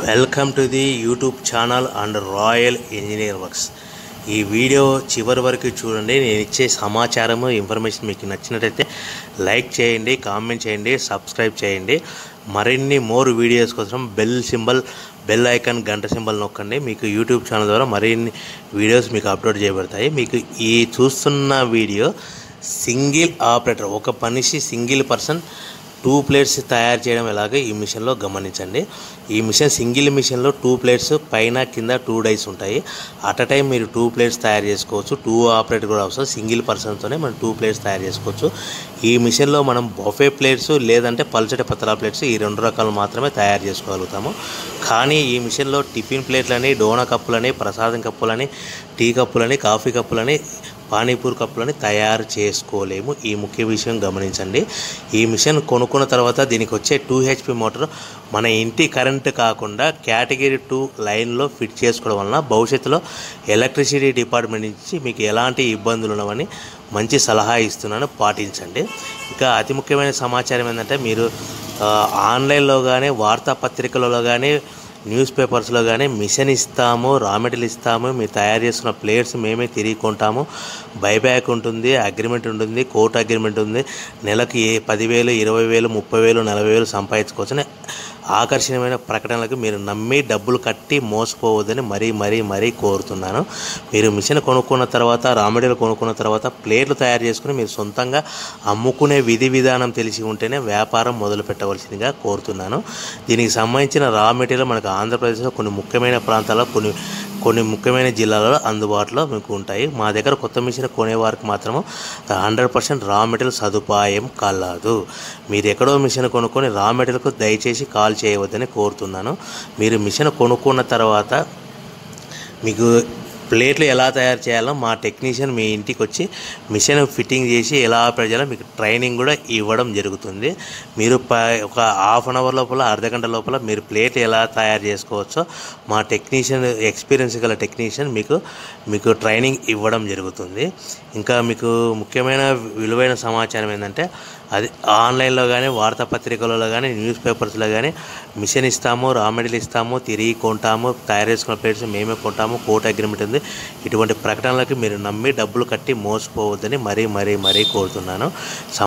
welcome to the YouTube channel and royal engineer works ఈ video చివరి వరకు చూడండి నేను ఇచ్చే సమాచారము ఇన్ఫర్మేషన్ మీకు నచ్చినట్టయితే లైక్ చేయండి కామెంట్ చేయండి సబ్స్క్రైబ్ చేయండి మరిన్ని మోర్ వీడియోస్ కోసం బెల్ సింబల్ బెల్ ఐకాన్ గంట సింబల్ నొక్కండి మీకు యూట్యూబ్ ఛానల్ ద్వారా మరిన్ని వీడియోస్ మీకు అప్లోడ్ చేయబడతాయి మీకు ఈ చూస్తున్న వీడియో సింగిల్ ఆపరేటర్ ఒక మనిషి సింగిల్ పర్సన్ టూ ప్లేట్స్ తయారు చేయడం ఎలాగో ఈ మిషన్లో గమనించండి ఈ మిషన్ సింగిల్ మిషన్లో టూ ప్లేట్స్ పైన కింద టూ డైస్ ఉంటాయి అట్ అ టైం మీరు టూ ప్లేట్స్ తయారు చేసుకోవచ్చు టూ ఆపరేట్ కూడా అవసరం సింగిల్ పర్సన్తోనే మనం టూ ప్లేట్స్ తయారు చేసుకోవచ్చు ఈ మిషన్లో మనం బొఫే ప్లేట్స్ లేదంటే పల్చటి పతలా ప్లేట్స్ ఈ రెండు రకాలు మాత్రమే తయారు చేసుకోగలుగుతాము కానీ ఈ మిషన్లో టిఫిన్ ప్లేట్లని డోనా కప్పులని ప్రసాదం కప్పులని టీ కప్పులని కాఫీ కప్పులని పానీపూరి కప్పులని తయారు చేసుకోలేము ఈ ముఖ్య విషయం గమనించండి ఈ మిషన్ కొనుక్కున్న తర్వాత దీనికి వచ్చే టూ హెచ్పి మోటార్ మన ఇంటి కరెంట్ కాకుండా కేటగిరీ టూ లైన్లో ఫిట్ చేసుకోవడం వలన భవిష్యత్తులో ఎలక్ట్రిసిటీ డిపార్ట్మెంట్ నుంచి మీకు ఎలాంటి ఇబ్బందులు ఉన్నవని మంచి సలహా ఇస్తున్నాను పాటించండి ఇంకా అతి ముఖ్యమైన సమాచారం ఏంటంటే మీరు ఆ, ఆన్లైన్లో కానీ వార్తాపత్రికలలో కానీ న్యూస్ పేపర్స్లో కానీ మిషన్ ఇస్తాము రా మెటీరియల్ ఇస్తాము మీరు తయారు చేసుకున్న ప్లేట్స్ మేమే తిరిగి కొంటాము బైబ్యాక్ ఉంటుంది అగ్రిమెంట్ ఉంటుంది కోర్టు అగ్రిమెంట్ ఉంది నెలకి ఏ పదివేలు ఇరవై వేలు ముప్పై వేలు నలభై వేలు సంపాదించుకోవచ్చని ఆకర్షణీయమైన ప్రకటనలకు మీరు నమ్మి డబ్బులు కట్టి మోసపోవద్దని మరీ మరీ మరీ కోరుతున్నాను మీరు మిషన్ కొనుక్కున్న తర్వాత రా మెటీరియల్ కొనుక్కున్న తర్వాత ప్లేట్లు తయారు చేసుకుని మీరు సొంతంగా అమ్ముకునే విధి విధానం తెలిసి ఉంటేనే వ్యాపారం మొదలు పెట్టవలసిందిగా కోరుతున్నాను దీనికి సంబంధించిన రా మెటీరియల్ మనకు ఆంధ్రప్రదేశ్లో కొన్ని ముఖ్యమైన ప్రాంతాల్లో కొన్ని కొన్ని ముఖ్యమైన జిల్లాలలో అందుబాటులో మీకు ఉంటాయి మా దగ్గర కొత్త మిషన్ కొనేవారికి మాత్రము హండ్రెడ్ పర్సెంట్ రా మెటీరియల్ సదుపాయం కలదు మీరు ఎక్కడో మిషన్ కొనుక్కొని రా మెటీరియల్కు దయచేసి కాల్ చేయవద్దని కోరుతున్నాను మీరు మిషన్ కొనుక్కున్న తర్వాత మీకు ప్లేట్లు ఎలా తయారు చేయాలో మా టెక్నీషియన్ మీ ఇంటికి వచ్చి మిషన్ ఫిట్టింగ్ చేసి ఎలా ఆపరేట్ చేయాలో మీకు ట్రైనింగ్ కూడా ఇవ్వడం జరుగుతుంది మీరు ప ఒక హాఫ్ అన్ అవర్ లోపల అర్ధ గంట లోపల మీరు ప్లేట్ ఎలా తయారు చేసుకోవచ్చో మా టెక్నీషియన్ ఎక్స్పీరియన్స్ గల టెక్నీషియన్ మీకు మీకు ట్రైనింగ్ ఇవ్వడం జరుగుతుంది ఇంకా మీకు ముఖ్యమైన విలువైన సమాచారం ఏంటంటే అది ఆన్లైన్లో కానీ వార్తాపత్రికలలో కానీ న్యూస్ పేపర్స్లో కానీ మిషన్ ఇస్తాము రా మెటీరియల్ ఇస్తాము తిరిగి కొంటాము తయారు చేసుకున్న ప్లేట్స్ మేమే కొంటాము కోర్టు అగ్రిమెంట్ ఉంది ఇటువంటి ప్రకటనలకు మీరు నమ్మి డబ్బులు కట్టి మోసపోవద్దని మరీ మరీ మరీ కోరుతున్నాను